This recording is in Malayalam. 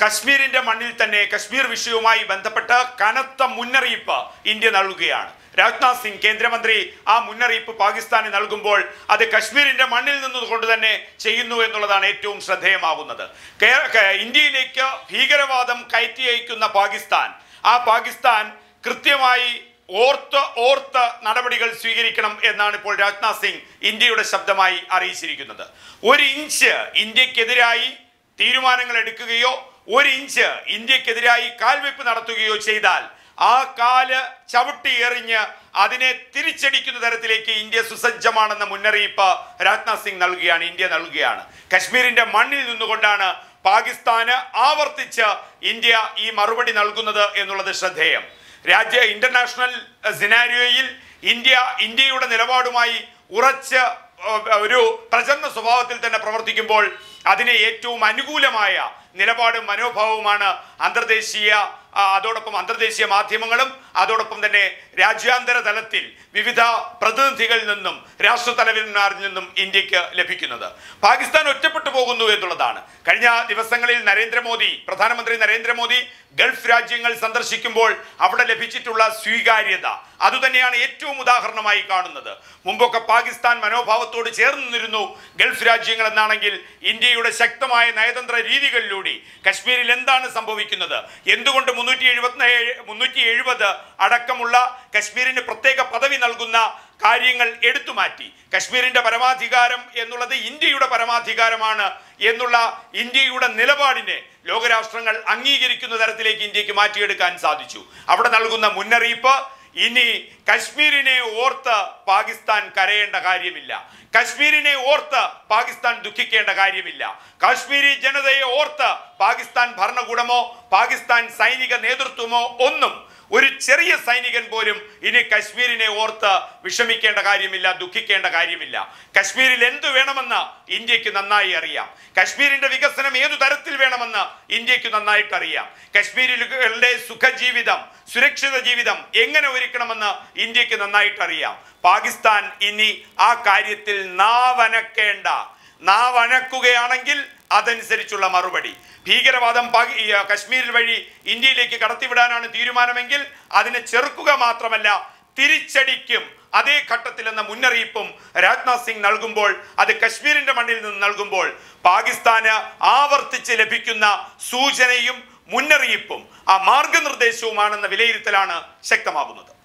കശ്മീരിന്റെ മണ്ണിൽ തന്നെ കശ്മീർ വിഷയവുമായി ബന്ധപ്പെട്ട് കനത്ത മുന്നറിയിപ്പ് ഇന്ത്യ നൽകുകയാണ് രാജ്നാഥ് സിംഗ് കേന്ദ്രമന്ത്രി ആ മുന്നറിയിപ്പ് പാകിസ്ഥാന് നൽകുമ്പോൾ അത് കശ്മീരിന്റെ മണ്ണിൽ നിന്നുകൊണ്ട് തന്നെ ചെയ്യുന്നു എന്നുള്ളതാണ് ഏറ്റവും ശ്രദ്ധേയമാകുന്നത് കേ- കേ- ഇന്ത്യയിലേക്ക് ഭീകരവാദം കയറ്റി അയക്കുന്ന പാകിസ്ഥാൻ ആ പാകിസ്ഥാൻ കൃത്യമായി ഓർത്ത് ഓർത്ത് നടപടികൾ സ്വീകരിക്കണം എന്നാണ് ഇപ്പോൾ രാജ്നാഥ് സിംഗ് ഇന്ത്യയുടെ ശബ്ദമായി അറിയിച്ചിരിക്കുന്നത് ഒരു ഇഞ്ച് ഇന്ത്യക്കെതിരായി തീരുമാനങ്ങൾ എടുക്കുകയോ ഒരു ഇഞ്ച് ഇന്ത്യക്കെതിരായി കാൽവെപ്പ് നടത്തുകയോ ചെയ്താൽ ആ കാല് ചവിട്ടി എറിഞ്ഞ് അതിനെ തിരിച്ചടിക്കുന്ന തരത്തിലേക്ക് ഇന്ത്യ സുസജ്ജമാണെന്ന മുന്നറിയിപ്പ് രാജ്നാഥ് സിംഗ് നൽകുകയാണ് ഇന്ത്യ നൽകുകയാണ് കശ്മീരിന്റെ മണ്ണിൽ നിന്നുകൊണ്ടാണ് പാകിസ്ഥാന് ആവർത്തിച്ച് ഇന്ത്യ ഈ മറുപടി നൽകുന്നത് എന്നുള്ളത് ശ്രദ്ധേയം രാജ്യ ഇന്റർനാഷണൽ സിനാരിയോയിൽ ഇന്ത്യ ഇന്ത്യയുടെ നിലപാടുമായി ഉറച്ച ഏഹ്, ഒരു പ്രചരണ സ്വഭാവത്തിൽ തന്നെ പ്രവർത്തിക്കുമ്പോൾ അതിനെ ഏറ്റവും അനുകൂലമായ നിലപാടും മനോഭാവവുമാണ് അന്തർദേശീയ ആ, അതോടൊപ്പം അന്തർദേശീയ മാധ്യമങ്ങളും അതോടൊപ്പം തന്നെ രാജ്യാന്തര തലത്തിൽ വിവിധ പ്രതിനിധികളിൽ നിന്നും രാഷ്ട്രതലവന്മാരിൽ നിന്നും ഇന്ത്യക്ക് ലഭിക്കുന്നത് പാകിസ്ഥാൻ ഒറ്റപ്പെട്ടു പോകുന്നു എന്നുള്ളതാണ് കഴിഞ്ഞ ദിവസങ്ങളിൽ നരേന്ദ്രമോദി പ്രധാനമന്ത്രി നരേന്ദ്രമോദി ഗൾഫ് രാജ്യങ്ങൾ സന്ദർശിക്കുമ്പോൾ അവിടെ ലഭിച്ചിട്ടുള്ള സ്വീകാര്യത അതുതന്നെയാണ് ഏറ്റവും ഉദാഹരണമായി കാണുന്നത് മുമ്പൊക്കെ പാകിസ്ഥാൻ മനോഭാവത്തോട് ചേർന്ന് നിന്നിരുന്നു ഗൾഫ് രാജ്യങ്ങൾ എന്നാണെങ്കിൽ ഇന്ത്യയുടെ ശക്തമായ നയതന്ത്ര രീതികളിലൂടെ കശ്മീരിൽ എന്താണ് സംഭവിക്കുന്നത് എന്തുകൊണ്ട് മുന്നൂറ്റി എഴുപത്തി മുന്നൂറ്റി എഴുപത് അടക്കമുള്ള കശ്മീരിന് പ്രത്യേക പദവി നൽകുന്ന കാര്യങ്ങൾ എടുത്തു മാറ്റി കശ്മീരിന്റെ പരമാധികാരം എന്നുള്ളത് ഇന്ത്യയുടെ പരമാധികാരമാണ് എന്നുള്ള ഇന്ത്യയുടെ നിലപാടിനെ ലോകരാഷ്ട്രങ്ങൾ അംഗീകരിക്കുന്ന തരത്തിലേക്ക് ഇന്ത്യക്ക് മാറ്റിയെടുക്കാൻ സാധിച്ചു അവിടെ നൽകുന്ന മുന്നറിയിപ്പ് ഇനി കശ്മീരിനെ ഓർത്ത് പാകിസ്ഥാൻ കരയേണ്ട കാര്യമില്ല കശ്മീരിനെ ഓർത്ത് പാകിസ്ഥാൻ ദുഃഖിക്കേണ്ട കാര്യമില്ല കാശ്മീരി ജനതയെ ഓർത്ത് പാകിസ്ഥാൻ ഭരണകൂടമോ പാകിസ്ഥാൻ സൈനിക നേതൃത്വമോ ഒന്നും ഒരു ചെറിയ സൈനികൻ പോലും ഇനി കശ്മീരിനെ ഓർത്ത് വിഷമിക്കേണ്ട കാര്യമില്ല ദുഃഖിക്കേണ്ട കാര്യമില്ല കശ്മീരിൽ എന്തു വേണമെന്ന് ഇന്ത്യക്ക് നന്നായി അറിയാം കശ്മീരിന്റെ വികസനം ഏതു തരത്തിൽ വേണമെന്ന് ഇന്ത്യക്ക് നന്നായിട്ട് അറിയാം കശ്മീരികളുടെ സുഖജീവിതം സുരക്ഷിത ജീവിതം എങ്ങനെ ഒരുക്കണമെന്ന് ഇന്ത്യക്ക് നന്നായിട്ട് അറിയാം പാകിസ്ഥാൻ ഇനി ആ കാര്യത്തിൽ നാവനക്കേണ്ട നാവനക്കുകയാണെങ്കിൽ അതനുസരിച്ചുള്ള മറുപടി ഭീകരവാദം പാകി- ഈ, ആ, കശ്മീരിൽ വഴി ഇന്ത്യയിലേക്ക് കടത്തിവിടാനാണ് തീരുമാനമെങ്കിൽ അതിനെ ചെറുക്കുക മാത്രമല്ല തിരിച്ചടിക്കും അതേ ഘട്ടത്തിൽ എന്ന മുന്നറിയിപ്പും രാജ്നാഥ് സിംഗ് നൽകുമ്പോൾ അത് കശ്മീരിന്റെ മണ്ണിൽ നിന്ന് നൽകുമ്പോൾ പാകിസ്ഥാന് ആവർത്തിച്ച് ലഭിക്കുന്ന സൂചനയും മുന്നറിയിപ്പും ആ മാർഗനിർദ്ദേശവുമാണെന്ന വിലയിരുത്തലാണ് ശക്തമാകുന്നത്